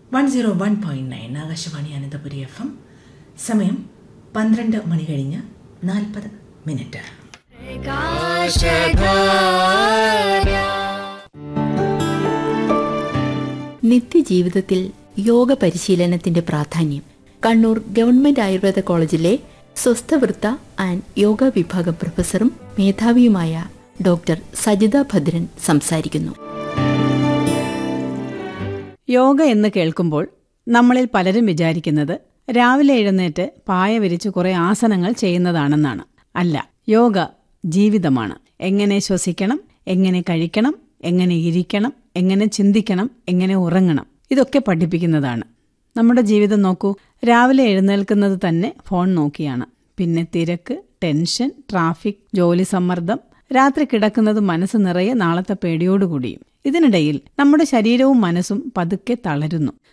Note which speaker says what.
Speaker 1: one zero one point nine Akashvani Ananthapuri F M സമയം പന്ത്രണ്ട് മണി കഴിഞ്ഞ് നാൽപ്പത് മിനിറ്റ്
Speaker 2: നിത്യജീവിതത്തിൽ യോഗ പരിശീലനത്തിന്റെ പ്രാധാന്യം കണ്ണൂർ ഗവൺമെന്റ് ആയുർവേദ കോളേജിലെ സ്വസ്ഥവൃത്ത ആൻഡ് യോഗ വിഭാഗം പ്രൊഫസറും മേധാവിയുമായ ഡോക്ടർ സജിത ഭദ്രൻ സംസാരിക്കുന്നു
Speaker 3: യോഗ എന്ന് കേൾക്കുമ്പോൾ നമ്മളിൽ പലരും വിചാരിക്കുന്നത് രാവിലെ എഴുന്നേറ്റ് പായ വിരിച്ച് കുറെ ആസനങ്ങൾ ചെയ്യുന്നതാണെന്നാണ് അല്ല യോഗ ജീവിതമാണ് എങ്ങനെ ശ്വസിക്കണം എങ്ങനെ കഴിക്കണം എങ്ങനെ ഇരിക്കണം എങ്ങനെ ചിന്തിക്കണം എങ്ങനെ ഉറങ്ങണം ഇതൊക്കെ പഠിപ്പിക്കുന്നതാണ് നമ്മുടെ ജീവിതം നോക്കൂ രാവിലെ എഴുന്നേൽക്കുന്നത് തന്നെ ഫോൺ നോക്കിയാണ് പിന്നെ തിരക്ക് ടെൻഷൻ ട്രാഫിക് ജോലി സമ്മർദ്ദം രാത്രി കിടക്കുന്നത് മനസ്സ് നിറയെ നാളത്തെ പേടിയോടുകൂടിയും ഇതിനിടയിൽ നമ്മുടെ ശരീരവും മനസ്സും പതുക്കെ തളരുന്നു